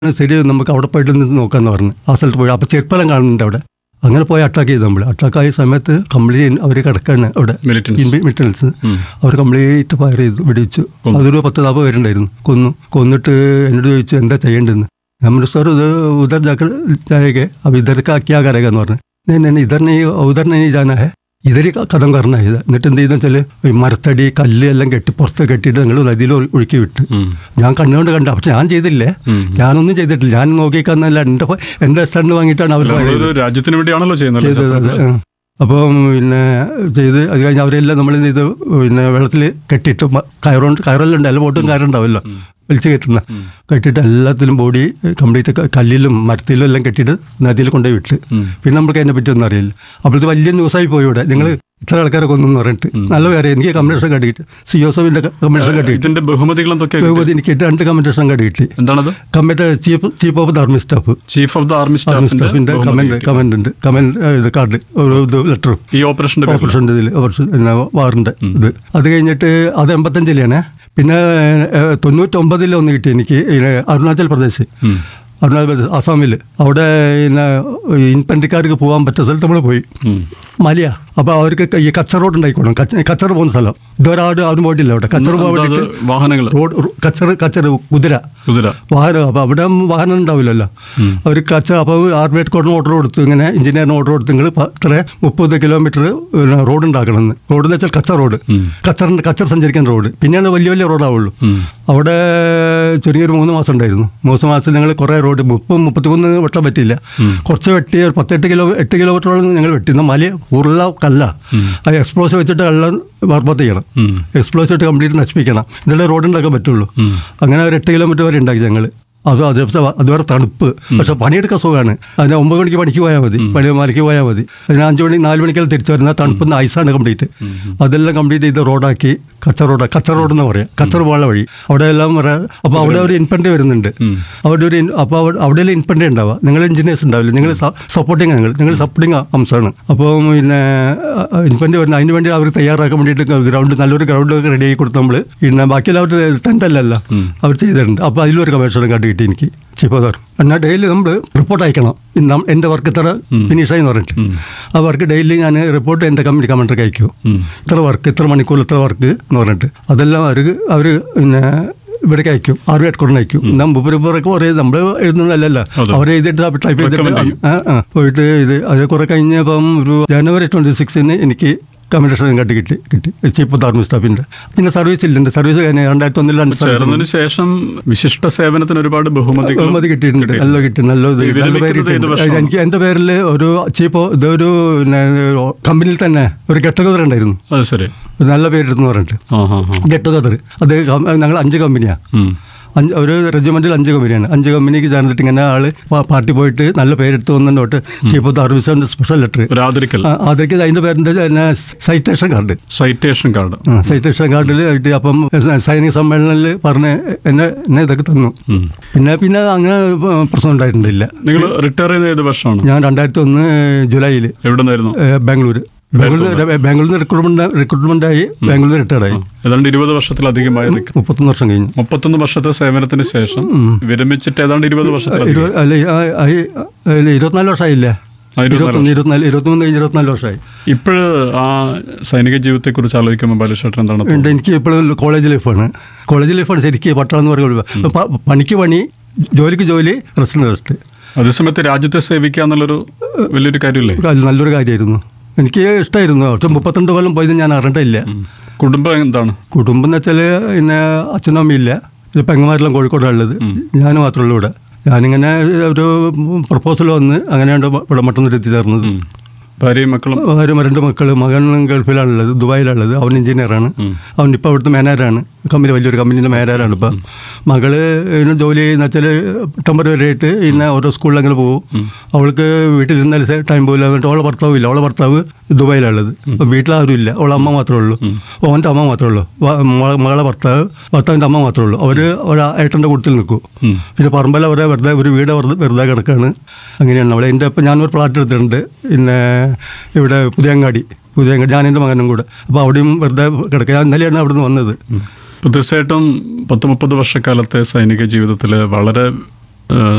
ശരി നമുക്ക് അവിടെ പോയിട്ട് നിന്ന് നോക്കാന്ന് പറഞ്ഞു ആ സ്ഥലത്ത് പോയി അപ്പോൾ ചെരുപ്പലം കാണുന്നുണ്ട് അവിടെ അങ്ങനെ പോയി അറ്റാക്ക് ചെയ്തു നമ്മൾ അറ്റാക്ക് ആയ സമയത്ത് കംപ്ലീറ്റ് അവർ കിടക്കാണ് അവിടെ മിലിറ്റൻസ് മിലിറ്റൻസ് അവർ കംപ്ലീറ്റ് ഫയർ ചെയ്തു വെടിവെച്ചു കൊന്നു. അതൊരു പത്ത് നാൽപ്പത് പേരുണ്ടായിരുന്നു കൊന്നു കൊന്നിട്ട് എന്നോട് ചോദിച്ചു എന്താ ചെയ്യേണ്ടതെന്ന് നമ്മൾ സാർ ഇത് ഉദർ ജാക്കർ जाएंगे अब इधर का क्या करेगा എന്ന് പറഞ്ഞു नहीं नहीं नहीं, इधर नहीं उधर नहीं जाना है ഇതൊരു കഥം കറണ ഇത് എന്നിട്ട് എന്ത് ചെയ്തെന്ന് വെച്ചാൽ ഈ മരത്തടി കല്ല് എല്ലാം കെട്ടി പുറത്ത് കെട്ടിയിട്ട് ഞങ്ങൾ നദിയിൽ ഒഴു- ഒഴുക്കി വിട്ട് ഞാൻ കണ്ണുകൊണ്ട് കണ്ട പക്ഷെ ഞാൻ ചെയ്തില്ലേ ഞാനൊന്നും ചെയ്തിട്ടില്ല ഞാൻ നോക്കിക്കാന്നല്ല എൻ്റെ ഫ- എൻ്റെ സ്റ്റണ്ട് വാങ്ങിയിട്ടാണ് അവർ ഒരു രാജ്യത്തിന് വേണ്ടിയാണല്ലോ ചെയ്യുന്നത് ചെയ്തത് അല്ലേ? അതെ. ആ. അപ്പം പിന്നെ ചെയ്ത് അത് കഴിഞ്ഞ് അവരെല്ലാം നമ്മൾ എന്ത് ചെയ്ത് പിന്നെ വെള്ളത്തിൽ കെട്ടിയിട്ട് മ- കയറുകൊണ്ട് കയറെല്ലാം ഉണ്ട് എല്ലാ ബോട്ടും കയറുണ്ടാവല്ലോ വലിച്ചു കയറ്റുന്ന കെട്ടിയിട്ട് എല്ലാത്തിലും ബോഡി കംപ്ലീറ്റ് ക- കല്ലിലും മരത്തിലും എല്ലാം കെട്ടിയിട്ട് നദിയിൽ കൊണ്ടുപോയി വിട്ട് ഉം. പിന്നെ നമുക്ക് അതിനെ പറ്റി ഒന്നും അറിയില്ല അപ്പോഴത്തെ വലിയ ന്യൂസായി പോയി ഇവിടെ നിങ്ങൾ ഇത്ര ആൾക്കാരെ കൊന്നു പറഞ്ഞിട്ട് നല്ല കാര്യം എനിക്ക് കമ്മീഷൻ കാർഡ് കിട്ടി സി ഒ സോവിൻ്റെ കമ്മീഷൻ കാർഡ് കിട്ടി ഇതിന്റെ ബഹുമതികൾ എന്തൊക്കെയാണ് എനിക്ക് രണ്ട് കമ്മീഷൻ കാർഡ് കിട്ടി എന്താണത് commit chief chief of the army staff chief of the army army സ്റ്റാഫിന്റെ സ്റ്റാഫിന്റെ ബഹുമതി കമന്റ് കിട്ടി. കമന്റ് ഉണ്ട് കമന്റ് ഇത് കാർഡ് ഒരു ഇത് ലെറ്റർ ഈ ഓപ്പറേഷന്റെ പേരിൽ ഓപ്പറേഷൻ്റെ ഇതിൽ ഓപ്പറേഷൻ പിന്നെ വാറിൻ്റെ ഇത് അത് കഴിഞ്ഞിട്ട് അത് എൺപത്തഞ്ചിലാണ് പിന്നെ ഏഹ്, തൊണ്ണൂറ്റൊമ്പതിൽ ഒന്ന് കിട്ടി എനിക്ക് ഇതിന് അരുണാചൽ പ്രദേശ് ഉം. അരുണാചൽ പ്രദേശ് ആസാമിൽ അവിടെ പിന്നെ ഇൻപെൻട്രിക്കാർക്ക് പോകാൻ പറ്റിയ സ്ഥലത്ത് നമ്മൾ പോയി ഉം. മലയ അപ്പോൾ അവർക്ക് ഈ കച്ചർ റോഡ് ഉണ്ടായിക്കോളും കച്ച- കച്ചർ പോകുന്ന സ്ഥലം ഇതുവരെ ആരും ആരും പോയിട്ടില്ല അവിടെ കച്ചർ പോകാൻ എന്താ അത് വേണ്ടിയിട്ട് വാഹനങ്ങൾ റോഡ് റോ- കച്ചർ കച്ചർ കുതിര കുതിര വാഹനം അപ്പോൾ അവിടെ വാഹനം ഉണ്ടാവില്ലല്ലോ അവർ കച്ച അപ്പോൾ ആർമി ഹെഡ് ക്വാർട്ടറിന് ഓർഡർ കൊടുത്തു ഇങ്ങനെ എഞ്ചിനീയറിന് ഓർഡർ കൊടുത്തു നിങ്ങൾ ഇത്ര മുപ്പത് കിലോമീറ്റർ റോഡ് ഉണ്ടാക്കണമെന്ന് റോഡ് എന്ന് വെച്ചാൽ കച്ച റോഡ് ഉം. കച്ചറിൻ്റെ കച്ചർ സഞ്ചരിക്കുന്ന റോഡ് പിന്നെയാണ് വലിയ വലിയ റോഡാവുള്ളൂ ഉം. അവിടെ ചുരുങ്ങിയൊരു മൂന്ന് മാസം ഉണ്ടായിരുന്നു മൂന്ന് മാസം ഞങ്ങൾ കുറേ റോഡ് മുപ്പത് മുപ്പത്തിമൂന്ന് വെട്ടാൻ പറ്റിയില്ല കുറച്ച് വെട്ടി ഒരു പത്തെട്ട് കിലോ എട്ട് കിലോമീറ്ററോളം ഞങ്ങൾ വെട്ടി എന്നാൽ മല ഉരുള കല്ല അത് എക്സ്പ്ലോസ് വെച്ചിട്ട് കള്ളം ബർബത്ത് ചെയ്യണം ഉം. എക്സ്പ്ലോസ് വെച്ചിട്ട് കംപ്ലീറ്റ് നശിപ്പിക്കണം ഇതിലെ റോഡ് ഉണ്ടാക്കാൻ പറ്റുള്ളൂ ഉം. അങ്ങനെ ഒരു എട്ട് കിലോമീറ്റർ വരെ ഉണ്ടാക്കി ഞങ്ങൾ അത് അത് അതുവരെ തണുപ്പ് പക്ഷെ പണിയെടുക്കാൻ സുഖമാണ് അതിന് ഒമ്പത് മണിക്ക് പണിക്ക് പോയാൽ മതി പണി മലയ്ക്ക് പോയാൽ മതി അതിന് അഞ്ച് മണി നാല് മണിക്കെല്ലാം തിരിച്ചു വരുന്ന തണുപ്പുന്ന ഐസാണ് കംപ്ലീറ്റ് അതെല്ലാം കംപ്ലീറ്റ് ചെയ്ത് റോഡാക്കി കച്ച റോഡ് കച്ച റോഡ് എന്ന് പറയാം കച്ചർ പോകാനുള്ള വഴി അവിടെ എല്ലാം അപ്പോൾ അവിടെ ഒരു ഇൻപെൻഡ്രി വരുന്നുണ്ട് അവിടെ ഒരു അപ്പോൾ അവിടെ എല്ലാം ഇൻപെൻഡ്രി ഉണ്ടാവുക നിങ്ങൾ എഞ്ചിനീയേഴ്സ് ഉണ്ടാവില്ല നിങ്ങൾ സപ്പോർട്ടിങ് നിങ്ങൾ നിങ്ങൾ സപ്പോർട്ടിങ് അംശമാണ് അപ്പോൾ പിന്നെ ഇൻപെൻഡ്രി വരുന്ന അതിന് വേണ്ടി അവർ തയ്യാറാക്കാൻ വേണ്ടിയിട്ട് ഗ്രൗണ്ട് നല്ലൊരു ഗ്രൗണ്ട് ഒക്കെ റെഡി ആക്കി കൊടുത്ത് നമ്മൾ പിന്നെ ബാക്കിയെല്ലാം അവർ ടെൻ്റ് അല്ലല്ലോ അവർ ചെയ്തിട്ടുണ്ട് അപ്പോൾ അതിലൊരു കമ്മീഷൻ കാർഡ് കിട്ടി എനിക്ക് ചീഫ് ഓതർ എന്നാൽ ഡെയിലി നമ്മൾ റിപ്പോർട്ട് അയക്കണം ഇന്ന് നം- എൻ്റെ വർക്ക് ഇത്ര ഫിനിഷായി എന്ന് പറഞ്ഞിട്ട് ആ വർക്ക് ഡെയിലി ഞാൻ റിപ്പോർട്ട് എൻ്റെ കമ്പനി കമൻഡർക്ക് അയക്കും ഇത്ര വർക്ക് ഇത്ര മണിക്കൂർ ഇത്ര വർക്ക് എന്ന് പറഞ്ഞിട്ട് അതെല്ലാം അവർ അവർ പിന്നെ ഇവിടേക്ക് അയക്കും ആർമി ഹെഡ്ക്വാർട്ടറിന് അയക്കും മുമ്പ് കുറേ നമ്മൾ എഴുതുന്നതല്ലല്ലോ അതെ. അവർ എഴുതിയിട്ട് ടൈപ്പ് ചെയ്തിട്ട് Recommend ചെയ്യും. ആ ആ പോയിട്ട് ഇത് അത് കുറെ കഴിഞ്ഞപ്പം ഒരു ജനുവരി ട്വൻറ്റി സിക്സിന് എനിക്ക് കമ്മീഷൻ കാർഡ് കിട്ടി കിട്ടി ചീഫ് ഓഫ് ആർമി സ്റ്റാഫിൻ്റെ പിന്നെ സർവീസ് ഇല്ല എൻ്റെ സർവീസ് കഴിഞ്ഞ് രണ്ടായിരത്തി ഒന്നിൽ രണ്ട് സർവീസ് ചേർന്നതിന് ശേഷം വിശിഷ്ട സേവനത്തിന് ഒരുപാട് ബഹുമതികൾ ബഹുമതി കിട്ടിയിട്ടുണ്ട് നല്ല കിട്ടി നല്ല ഇത് ഈ നല്ല പേര് വിരമിക്കുന്നത് ഏത് കിട്ടിയിട്ടുണ്ട്. വർഷമാണ്? എനിക്ക് എൻ്റെ പേരിൽ ഒരു ചീഫ് ഇതൊരു പിന്നെ കമ്പനിയിൽ തന്നെ ഒരു ഗെറ്റ് ടുഗദർ ഉണ്ടായിരുന്നു അത് ശരി ഒരു നല്ല പേരെടുത്തെന്ന് പറഞ്ഞിട്ട് ആ ഹാ ഹാ ഗെറ്റ് ടുഗദർ അത് കം- ഞങ്ങൾ അഞ്ച് കമ്പനിയാണ് ഉം. അഞ്ച് ഒരു റെജിമെന്റിൽ അഞ്ച് കമ്പനിയാണ് അഞ്ച് കമ്പനിക്ക് ചേർന്നിട്ട് ഇങ്ങനെ ആള് പാ- പാർട്ടി പോയിട്ട് നല്ല പേരെടുത്ത് വന്നോട്ട് ചീഫ് ഓഫ് സർവീസിന്റെ സ്പെഷ്യൽ ലെറ്റർ ഒരു ആദരിക്കൽ അതൊക്കെ അതിന്റെ പേരിന്റെ പിന്നെ citation card citation card citation കാർഡിൽ ആയിട്ട് അപ്പം സൈനിക സമ്മേളനത്തിൽ പറഞ്ഞ് എന്നെ എന്നെ ഇതൊക്കെ തന്നു ഉം. പിന്നെ പിന്നെ അങ്ങനെ പ്രശ്നം ഉണ്ടായിട്ടുണ്ടില്ല നിങ്ങൾ റിട്ടയർ ചെയ്ത ഏത് വർഷമാണ് ഞാൻ രണ്ടായിരത്തി ഒന്ന് ജൂലൈയിൽ എവിടെ നിന്നായിരുന്നു ബാംഗ്ലൂർ ബാംഗ്ലൂർ ബാംഗ്ലൂരിൽ നിന്ന് റിക്രൂട്ട്മെന്റ് റിക്രൂട്ട്മെന്റ് ആയി ബാംഗ്ലൂരിൽ റിട്ടയർഡ് ആയി ഏതാണ്ട് ഇരുപത് വർഷത്തിലധികമായി റിക്ക- മുപ്പത്തൊന്ന് വർഷം കഴിഞ്ഞു മുപ്പത്തൊന്ന് വർഷത്തെ സേവനത്തിന് ശേഷം വിരമിച്ചിട്ട് ഏതാണ്ട് ഇരുപത് വർഷത്തിലധികം ഇരുപത് അല്ല ആ, ആ, അല്ല, ഇരുപത്തിനാല് വർഷമായില്ലേ ആ, ഇരുപത്തിനാല് ഇരുപത്തൊന്ന് ഇരുപത്തിനാല് ഇരുപത്തിമൂന്ന് കഴിഞ്ഞ് ഇരുപത്തിനാല് വർഷമായി ഇപ്പോഴ് ആ സൈനിക ജീവിതത്തെക്കുറിച്ച് ആലോചിക്കുമ്പോൾ ബാലശേട്ടൻ എന്താണ് ഉണ്ട് എനിക്ക് ഇപ്പോഴും കോളേജ് ലൈഫാണ് കോളേജ് ലൈഫാണ് ശരിക്കും പട്ടാളം എന്ന് പറയുന്നത് പ- പണിക്ക് പണി ജോലിക്ക് ജോലി റെസ്റ്റിന് റെസ്റ്റ് അതേസമയത്ത് രാജ്യത്തെ സേവിക്കുക എന്നുള്ളൊരു വലിയൊരു കാര്യമില്ലേ അത് നല്ലൊരു കാര്യമായിരുന്നു എനിക്ക് ഇഷ്ടമായിരുന്നു പക്ഷെ മുപ്പത്തിരണ്ട് കൊല്ലം പോയത് ഞാൻ അറിഞ്ഞിട്ടില്ല കുടുംബം എന്താണ് കുടുംബം എന്ന് വെച്ചാൽ പിന്നെ അച്ഛനും അമ്മയില്ല ഇത് പെങ്ങന്മാരെല്ലാം കോഴിക്കോടാണ് ഉള്ളത് ഞാൻ മാത്രമേ ഉള്ളൂ ഇവിടെ ഞാനിങ്ങനെ ഒരു പ്രപ്പോസൽ വന്ന് അങ്ങനെയാണ് ഇവിടെ മട്ടന്നൂർ എത്തിച്ചേർന്നത് ഭാര്യയും മക്കളും ഭാര്യ രണ്ട് മക്കൾ മകൻ ഗൾഫിലാണുള്ളത് ദുബായിലാണുള്ളത് അവൻ എഞ്ചിനീയറാണ് അവൻ ഇപ്പോൾ അവിടുത്തെ മാനേജറാണ് കമ്പനി വലിയൊരു കമ്പനീൻ്റെ മാനേജറാണ് ഇപ്പം മകള് ഇങ്ങനെ ജോലി ചെയ്യുന്ന വെച്ചാൽ ടെമ്പററി ആയിട്ട് ഇന്നെ ഓരോ സ്കൂളിൽ അങ്ങനെ പോകും അവൾക്ക് വീട്ടിലിരുന്നാൽ ടൈം പോയില്ല എന്നിട്ട് അവളെ ഭർത്താവ് ഇല്ല അവളെ ഭർത്താവ് ദുബായിലുള്ളത് അപ്പം വീട്ടിലാരും ഇല്ല അവളെ അമ്മ മാത്രമേ ഉള്ളൂ അവൻ്റെ അമ്മ മാത്രമേ ഉള്ളൂ വ- മകളെ- മകളെ ഭർത്താവ് ഭർത്താവിൻ്റെ അമ്മ മാത്രമേ ഉള്ളൂ അവർ ഒരു ഏട്ടൻ്റെ കൂട്ടത്തിൽ നിൽക്കും ഉം. പിന്നെ പറമ്പല അവരെ വെറുതെ ഒരു വീട് വെറുതെ വെറുതെ കിടക്കാണ് അങ്ങനെയാണ് അവളെ എൻ്റെ ഇപ്പം ഞാനൊരു പ്ലാറ്റ് എടുത്തിട്ടുണ്ട് പിന്നെ ഇവിടെ പുതിയങ്ങാടി പുതിയങ്ങാടി ഞാൻ എൻ്റെ മകനും കൂടെ അപ്പോൾ അവിടെയും വെറുതെ കിടക്കുക ഞാൻ ഇന്നലെയാണ് അവിടെ നിന്ന് വന്നത് ഇപ്പൊ തീർച്ചയായിട്ടും പത്ത് മുപ്പത് വർഷക്കാലത്തെ സൈനിക ജീവിതത്തിൽ വളരെ ഏഹ്,